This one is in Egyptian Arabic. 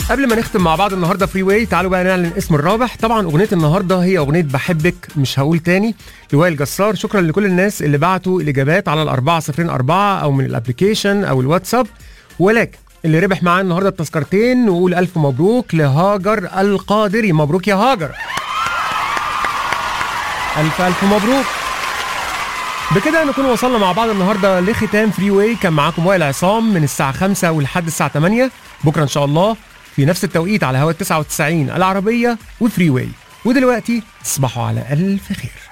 قبل ما نختم مع بعض النهارده فري واي تعالوا بقى نعلن اسم الرابح طبعا اغنيه النهارده هي اغنيه بحبك مش هقول تاني لوائل جسار شكرا لكل الناس اللي بعتوا الاجابات على الأربعة صفرين أربعة او من الابلكيشن او الواتساب ولكن اللي ربح معاه النهارده التذكرتين نقول الف مبروك لهاجر القادري مبروك يا هاجر الف الف مبروك بكده نكون وصلنا مع بعض النهارده لختام فري واي كان معاكم وائل عصام من الساعه 5 ولحد الساعه 8 بكره ان شاء الله في نفس التوقيت على هوا 99 العربيه وفري واي ودلوقتي تصبحوا على الف خير